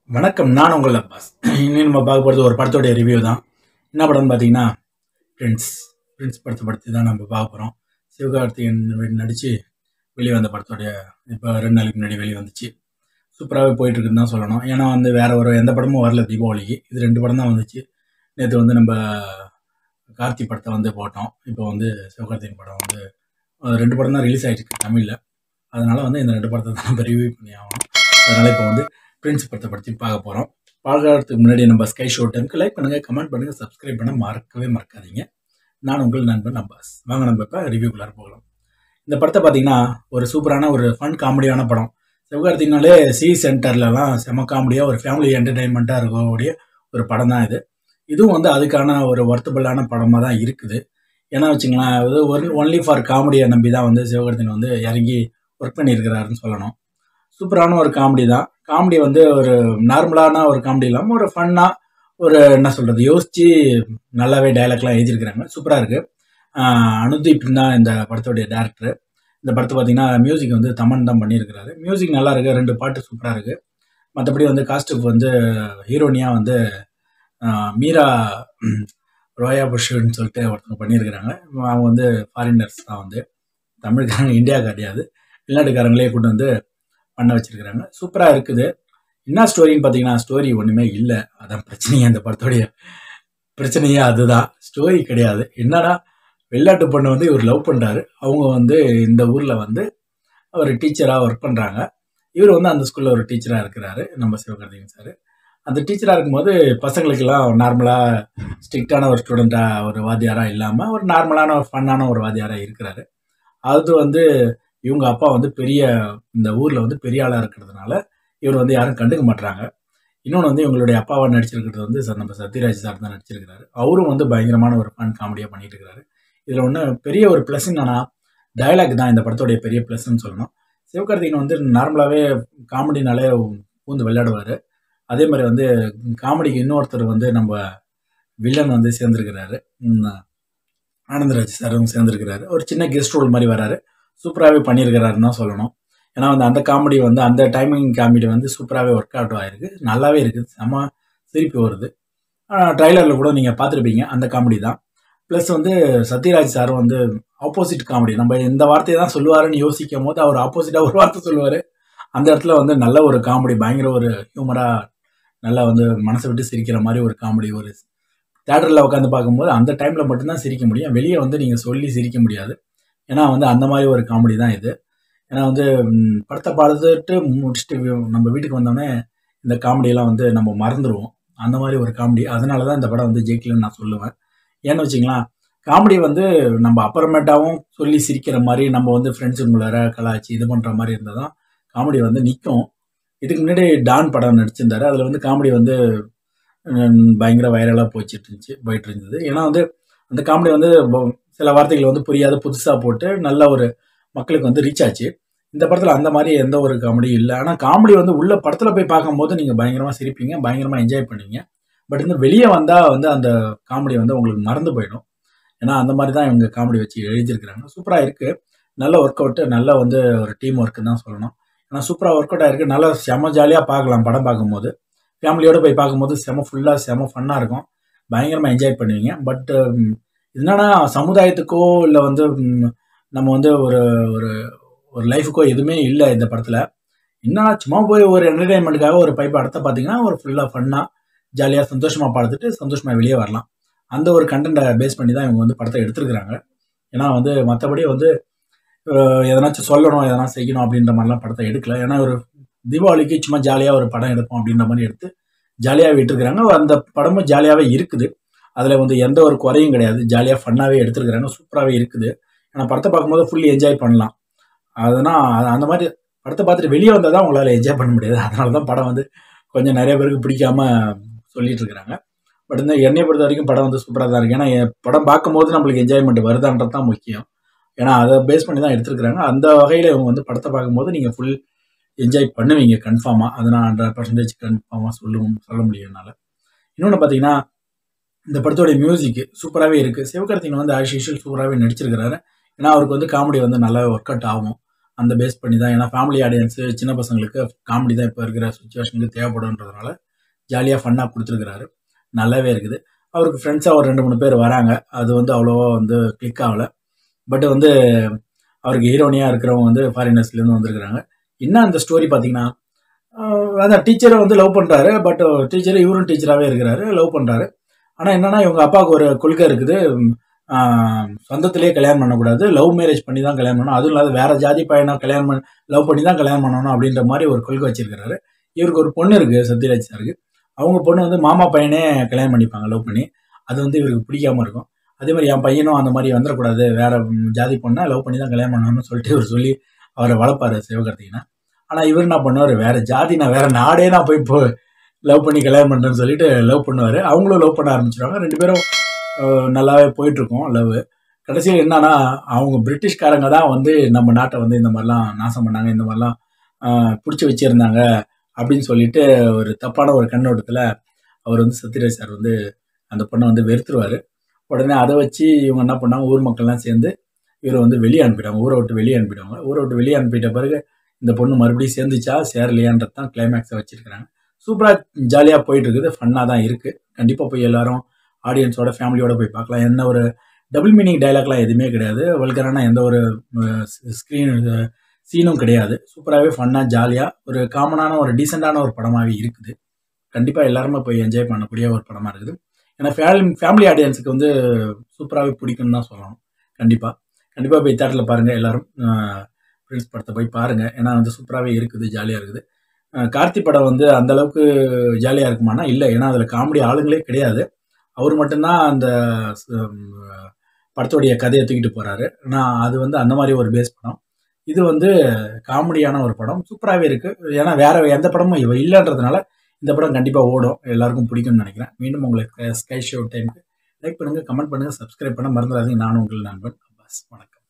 வணக்கம் நான் உங்கள் அப்பாஸ் இன்னும் நம்ம பார்க்க போகிறது ஒரு படத்தோடைய ரிவ்யூ தான் என்ன படம்னு பார்த்தீங்கன்னா பிரின்ஸ் பிரின்ஸ் படத்தை படுத்தி தான் நம்ம பார்க்க போகிறோம் சிவகார்த்திகேயன் நடித்து வெளியே வந்த படத்தோடைய இப்போ ரெண்டு நாளைக்கு முன்னாடி வெளியே வந்துச்சு சூப்பராகவே போயிட்டுருக்குன்னு தான் சொல்லணும் ஏன்னா வந்து வேறு ஒரு எந்த படமும் வரல தீபாவளிக்கு இது ரெண்டு படம் தான் வந்துச்சு நேற்று வந்து நம்ம கார்த்தி படத்தை வந்து போட்டோம் இப்போ வந்து சிவகார்த்திகேயன் படம் வந்து அஹ் ரெண்டு படம் தான் ரிலீஸ் ஆகிருக்கு தமிழில் அதனால் வந்து இந்த ரெண்டு படத்தை தான் நம்ம ரிவ்யூ பண்ணி ஆகணும் அதனால் இப்போ வந்து பிரின்ஸ் படத்தை பற்றி பார்க்க போகிறோம் பார்க்கறதுக்கு முன்னாடி நம்ம ஸ்கை ஷோ டைமுக்கு லைக் பண்ணுங்கள் கமெண்ட் பண்ணுங்கள் சப்ஸ்கிரைப் பண்ண மறக்கவே மறக்காதீங்க நான் உங்கள் நண்பன் அப்பாஸ் வாங்க நம்ம இப்போ ரிவ்யூக்குள்ளார போகலாம் இந்த படத்தை பார்த்தீங்கன்னா ஒரு சூப்பரான ஒரு ஃபன் காமெடியான படம் சிவகார்த்திகனாலே சி சென்டர்லலாம் செம காமெடியாக ஒரு ஃபேமிலி என்டர்டைன்மெண்ட்டாக இருக்கக்கூடிய ஒரு படம் தான் இது இதுவும் வந்து அதுக்கான ஒரு ஒர்த்தபிளான படமாக தான் இருக்குது ஏன்னா வச்சுங்களேன் அது ஒரு ஒன்லி ஃபார் காமெடியை நம்பி தான் வந்து சிவகார்த்திகன் வந்து இறங்கி ஒர்க் பண்ணியிருக்கிறாருன்னு சொல்லணும் சூப்பரான ஒரு காமெடி தான் காமெடி வந்து ஒரு நார்மலான ஒரு காமெடி இல்லாமல் ஒரு ஃபன்னாக ஒரு என்ன சொல்கிறது யோசித்து நல்லாவே டைலாக்லாம் எழுதியிருக்கிறாங்க சூப்பராக இருக்குது அனுதீப் தான் இந்த படத்தோடைய டேரக்டர் இந்த படத்தை பார்த்தீங்கன்னா மியூசிக் வந்து தமன் தான் பண்ணியிருக்கிறாரு மியூசிக் நல்லா இருக்குது ரெண்டு பாட்டு சூப்பராக இருக்குது மற்றபடி வந்து காஸ்ட்டுக்கு வந்து ஹீரோனியாக வந்து ஆஹ், மீரா ம், ரோயா புஷ்ன்னு சொல்லிட்டு ஒருத்தவங்க பண்ணியிருக்கிறாங்க அவங்க வந்து ஃபாரினர்ஸ் தான் வந்து தமிழ்காரங்க இந்தியா கிடையாது வெளிநாட்டுக்காரங்களே கொண்டு வந்து பண்ண வச்சிருக்கிறாங்க சூப்பராக இருக்குது என்ன ஸ்டோரின்னு பார்த்தீங்கன்னா ஸ்டோரி ஒன்றுமே இல்லை அதான் பிரச்சனையே அந்த படத்தோடைய பிரச்சனையே அதுதான் ஸ்டோரி கிடையாது என்னடா வெளிநாட்டு பொண்ணு வந்து இவர் லவ் பண்ணுறாரு அவங்க வந்து இந்த ஊரில் வந்து ஒரு டீச்சராக ஒர்க் பண்ணுறாங்க இவர் வந்து அந்த ஸ்கூலில் ஒரு டீச்சராக இருக்கிறாரு நம்ம சிவகார்த்திகேயன் சார் அந்த டீச்சராக இருக்கும்போது பசங்களுக்கெல்லாம் நார்மலாக ஸ்ட்ரிக்டான ஒரு ஸ்டூடெண்ட்டாக ஒரு வாத்தியாராக இல்லாமல் ஒரு நார்மலான ஒரு ஃபன்னான ஒரு வாத்தியாராக இருக்கிறாரு அது வந்து இவங்க அப்பா வந்து பெரிய இந்த ஊரில் வந்து பெரிய ஆளாக இருக்கிறதுனால இவர் வந்து யாரும் கண்டுக்க மாட்றாங்க இன்னொன்று வந்து இவங்களுடைய அப்பாவை நடிச்சிருக்கிறது வந்து ச- நம்ம சத்யராஜ் சார் தான் நடிச்சிருக்கிறாரு அவரும் வந்து பயங்கரமான ஒரு ஃபன் காமெடியாக பண்ணிட்டு இருக்கிறாரு இதில் ஒன்று பெரிய ஒரு ப்ளஸ் என்னன்னா டயலாக் தான் இந்த படத்தோடைய பெரிய ப்ளஸ்ன்னு சொல்லணும் சிவகார்த்திகேயன் வந்து நார்மலாகவே காமெடினாலே பூந்து விளையாடுவார் அதே மாதிரி வந்து காமெடிக்கு இன்னொருத்தர் வந்து நம்ம வில்லன் வந்து சேர்ந்துருக்கிறாரு ம், ஆனந்தராஜ் சாரும் சேர்ந்துருக்கிறாரு ஒரு சின்ன கெஸ்ட் ரோல் மாதிரி வராரு சூப்பராகவே பண்ணியிருக்கிறாருன்னு தான் சொல்லணும் ஏன்னா வந்து அந்த காமெடி வந்து அந்த டைமிங் காமெடி வந்து சூப்பராகவே ஒர்க் அவுட் ஆயிருக்கு நல்லாவே இருக்குது செம சிரிப்பு வருது ட்ரைலரில் கூட நீங்கள் பார்த்துருப்பீங்க அந்த காமெடி தான் ப்ளஸ் வந்து சத்யராஜ் சார் வந்து ஆப்போசிட் காமெடி நம்ம இந்த வார்த்தையை தான் சொல்லுவாருன்னு யோசிக்கும் போது அவர் ஆப்போசிட்டாக ஒரு வார்த்தை சொல்லுவார் அந்த இடத்துல வந்து நல்ல ஒரு காமெடி பயங்கர ஒரு ஹியூமராக நல்லா வந்து மனசை விட்டு சிரிக்கிற மாதிரி ஒரு காமெடி ஒரு தேட்டரில் உட்காந்து பார்க்கும்போது அந்த டைமில் மட்டும்தான் சிரிக்க முடியும் வெளியே வந்து நீங்கள் சொல்லி சிரிக்க முடியாது ஏன்னா வந்து அந்த மாதிரி ஒரு காமெடி தான் இது ஏன்னா வந்து ம், படத்தை பார்த்துட்டு முடிச்சுட்டு வி- நம்ம வீட்டுக்கு வந்தோடனே இந்த காமெடியெல்லாம் வந்து நம்ம மறந்துடுவோம் அந்த மாதிரி ஒரு காமெடி அதனால தான் இந்த படம் வந்து ஜெயிக்கலன்னு நான் சொல்லுவேன் ஏன்னு வச்சிங்களேன் காமெடி வந்து நம்ம அப்புறமேட்டாவும் சொல்லி சிரிக்கிற மாதிரி நம்ம வந்து ஃப்ரெண்ட்ஸுங்கள கலாய்ச்சி இது பண்ணுற மாதிரி இருந்தால் தான் காமெடி வந்து நிற்கும் இதுக்கு முன்னாடி டான் படம் நடிச்சிருந்தாரு அதில் வந்து காமெடி வந்து ம், பயங்கர வைரலாக போயிட்டு இருந்துச்சு போயிட்டு இருந்தது ஏன்னா வந்து அந்த காமெடி வந்து ப- சில வார்த்தைகள் வந்து புரியாத புதுசாக போட்டு நல்ல ஒரு மக்களுக்கு வந்து ரீச் ஆச்சு இந்த படத்தில் அந்த மாதிரி எந்த ஒரு காமெடியும் இல்லை ஆனால் காமெடி வந்து உள்ள படத்தில் போய் பார்க்கும்போது நீங்கள் பயங்கரமாக சிரிப்பீங்க பயங்கரமாக என்ஜாய் பண்ணுவீங்க பட் இந்த வெளியே வந்தால் வந்து அந்த காமெடி வந்து உங்களுக்கு மறந்து போயிடும் ஏன்னா அந்த மாதிரி தான் இவங்க காமெடி வச்சு எழுதியிருக்கிறாங்க சூப்பராக இருக்குது நல்ல ஒர்க் அவுட்டு நல்ல வந்து ஒரு டீம் ஒர்க்கு தான் சொல்லணும் ஏன்னா சூப்பராக ஒர்க் அவுட் ஆயிருக்கு நல்லா செம ஜாலியாக பார்க்கலாம் படம் பார்க்கும்போது ஃபேமிலியோடு போய் பார்க்கும்போது செம ஃபுல்லாக செம ஃபன்னாக இருக்கும் பயங்கரமாக என்ஜாய் பண்ணுவீங்க பட் என்னன்னா சமுதாயத்துக்கோ இல்லை வந்து ம், நம்ம வந்து ஒரு ஒரு ஒரு லைஃபுக்கோ எதுவுமே இல்லை இந்த படத்தில் என்ன சும்மா போய் ஒரு என்டர்டைன்மெண்ட்டுக்காக ஒரு பைப் படத்தை பார்த்தீங்கன்னா ஒரு ஃபுல்லாக ஃபன்னாக ஜாலியாக சந்தோஷமாக பார்த்துட்டு சந்தோஷமாக வெளியே வரலாம் அந்த ஒரு கண்டென்ட்டை பேஸ் பண்ணி தான் இவங்க வந்து படத்தை எடுத்திருக்கிறாங்க ஏன்னா வந்து மற்றபடி வந்து அஹ், எதனாச்சும் சொல்லணும் எதனா செய்யணும் அப்படின்ற மாதிரிலாம் படத்தை எடுக்கல ஏன்னா ஒரு தீபாவளிக்கு சும்மா ஜாலியாக ஒரு படம் எடுப்போம் அப்படின்ற மாதிரி எடுத்து ஜாலியாக விட்டுருக்குறாங்க அந்த படமும் ஜாலியாகவே இருக்குது அதில் வந்து எந்த ஒரு குறையும் கிடையாது ஜாலியாக ஃபன்னாகவே எடுத்துருக்குறாங்க சூப்பராகவே இருக்குது ஏன்னா படத்தை பார்க்கும்போது ஃபுல்லி என்ஜாய் பண்ணலாம் அதனால் அது- அந்த மாதிரி படத்தை பார்த்துட்டு வெளியே வந்தால் தான் உங்களால் என்ஜாய் பண்ண முடியாது அதனால தான் படம் வந்து கொஞ்சம் நிறைய பேருக்கு பிடிக்காம சொல்லிட்டு இருக்கிறாங்க பட் இந்த என்னை பொறுத்த வரைக்கும் படம் வந்து சூப்பராக தான் இருக்குது ஏன்னா என் படம் பார்க்கும்போது நம்மளுக்கு என்ஜாய்மெண்ட் வருதான்றது தான் முக்கியம் ஏன்னா அதை பேஸ் பண்ணி தான் எடுத்துருக்குறாங்க அந்த வகையில் இவங்க வந்து படத்தை பார்க்கும்போது நீங்கள் ஃபுல் என்ஜாய் பண்ணுவீங்க கன்ஃபார்மாக அதை நான் ஹண்ட்ரட் பர்சன்டேஜ் கன்ஃபார்மாக சொல்லுவோம் சொல்ல முடியும் என்னால் இன்னொன்று பார்த்தீங்கன்னா இந்த படத்தோட மியூசிக் சூப்பராகவே இருக்குது சிவகார்த்திகேயன் வந்து ஆஸ் யூஷுவல் சூப்பராகவே நடிச்சிருக்கிறாரு ஏன்னா அவருக்கு வந்து காமெடி வந்து நல்லா ஒர்க் அவுட் ஆகும் அந்த பேஸ் பண்ணி தான் ஏன்னா ஃபேமிலி ஆடியன்ஸு சின்ன பசங்களுக்கு காமெடி தான் இப்போ இருக்கிற சுச்சுவேஷனுக்கு தேவைப்படுன்றதுனால ஜாலியாக ஃபன்னாக கொடுத்துருக்குறாரு நல்லாவே இருக்குது அவருக்கு ஃப்ரெண்ட்ஸாக ஒரு ரெண்டு மூணு பேர் வராங்க அது வந்து அவ்வளோவா வந்து கிளிக் ஆகலை பட் வந்து அவருக்கு ஹீரோனியாக இருக்கிறவங்க வந்து ஃபாரினர்ஸ்லேருந்து வந்திருக்கிறாங்க என்ன அந்த ஸ்டோரி பார்த்தீங்கன்னா ஆஹ் அதான் டீச்சரை வந்து லவ் பண்ணுறாரு பட் டீச்சர் இவரும் டீச்சராகவே இருக்கிறாரு லவ் பண்ணுறாரு ஆனால் என்னன்னா இவங்க அப்பாவுக்கு ஒரு கொள்கை இருக்குது ஆஹ் சொந்தத்திலேயே கல்யாணம் பண்ணக்கூடாது லவ் மேரேஜ் பண்ணி தான் கல்யாணம் பண்ணணும் அதுவும் இல்லாத வேற ஜாதி பையனை கல்யாணம் பண்ண லவ் பண்ணி தான் கல்யாணம் பண்ணணும் அப்படின்ற மாதிரி ஒரு கொள்கை வச்சிருக்கிறாரு இவருக்கு ஒரு பொண்ணு இருக்கு சத்யராஜ் சாருக்கு அவங்க பொண்ணு வந்து மாமா பையனே கல்யாணம் பண்ணிப்பாங்க லவ் பண்ணி அது வந்து இவருக்கு பிடிக்காம இருக்கும் அதே மாதிரி என் பையனும் அந்த மாதிரி வந்துடக்கூடாது வேற ம், ஜாதி பொண்ணை லவ் பண்ணி தான் கல்யாணம் பண்ணணும்னு சொல்லிட்டு இவர் சொல்லி அவரை வளர்ப்பாரு சிவகார்த்திகனா ஆனால் இவர் என்ன பண்ணுவார் வேற ஜாதி நான் வேற நாடே நான் போய் இப்போ லவ் பண்ணி கல்யாணம் பண்ணுறேன்னு சொல்லிட்டு லவ் பண்ணுவார் அவங்களும் லவ் பண்ண ஆரம்பிச்சிருவாங்க ரெண்டு பேரும் அஹ், நல்லாவே போயிட்டு இருக்கோம் லவ் கடைசியில் என்னன்னா அவங்க பிரிட்டிஷ்காரங்க தான் வந்து நம்ம நாட்டை வந்து இந்த மாதிரிலாம் நாசம் பண்ணாங்க இந்த மாதிரிலாம் பிடிச்சி வச்சிருந்தாங்க அப்படின்னு சொல்லிட்டு ஒரு தப்பான ஒரு கண்ணோட்டத்தில் அவர் வந்து சத்யராஜ் சார் வந்து அந்த பொண்ணை வந்து வெறுத்துருவார் உடனே அதை வச்சு இவங்க என்ன பண்ணாங்க ஊர் மக்கள்லாம் சேர்ந்து இவரை வந்து வெளியே அனுப்பிடுவாங்க ஊரை விட்டு வெளியே அனுப்பிடுவாங்க ஊரை விட்டு வெளியே அனுப்பிட்ட பிறகு இந்த பொண்ணு மறுபடியும் சேர்ந்துச்சா சேரலையான்றது தான் கிளைமேக்ஸை வச்சிருக்கிறாங்க சூப்பராக ஜாலியாக போயிட்டு இருக்குது ஃபன்னாக தான் இருக்குது கண்டிப்பாக போய் எல்லாரும் ஆடியன்ஸோட ஃபேமிலியோட போய் பார்க்கலாம் என்ன ஒரு டபுள் மீனிங் டைலாக்லாம் எதுவுமே கிடையாது வல்கரான எந்த ஒரு ஸ்க்ரீன் சீனும் கிடையாது சூப்பராகவே ஃபன்னாக ஜாலியாக ஒரு காமனான ஒரு டீசெண்டான ஒரு படமாகவே இருக்குது கண்டிப்பாக எல்லாருமே போய் என்ஜாய் பண்ணக்கூடிய ஒரு படமாக இருக்குது ஏன்னா ஃபேமிலி ஃபேமிலி ஆடியன்ஸுக்கு வந்து சூப்பராகவே பிடிக்கும்னு தான் சொல்லணும் கண்டிப்பாக கண்டிப்பாக போய் தேட்டரில் பாருங்கள் எல்லாரும் ஃப்ரெண்ட்ஸ் படத்தை போய் பாருங்கள் ஏன்னா வந்து சூப்பராகவே இருக்குது ஜாலியாக இருக்குது அஹ் கார்த்தி படம் வந்து அந்த அளவுக்கு ஜாலியாக இருக்குமானா இல்லை ஏன்னா அதில் காமெடி ஆளுங்களே கிடையாது அவர் மட்டும்தான் அந்த ம், படத்துடைய கதையை தூக்கிட்டு போகிறாரு ஆனால் அது வந்து அந்த மாதிரி ஒரு பேஸ் படம் இது வந்து காமெடியான ஒரு படம் சூப்பராகவே இருக்குது ஏன்னா வேற எந்த படமும் இவ இல்லைன்றதுனால இந்த படம் கண்டிப்பாக ஓடும் எல்லாருக்கும் பிடிக்கும்னு நினைக்கிறேன் மீண்டும் உங்களுக்கு ஸ்கை ஷோ டைமுக்கு லைக் பண்ணுங்கள் கமெண்ட் பண்ணுங்கள் சப்ஸ்கிரைப் பண்ண மறந்துடாதீங்க நானும் உங்கள் நண்பன் அப்பாஸ் வணக்கம்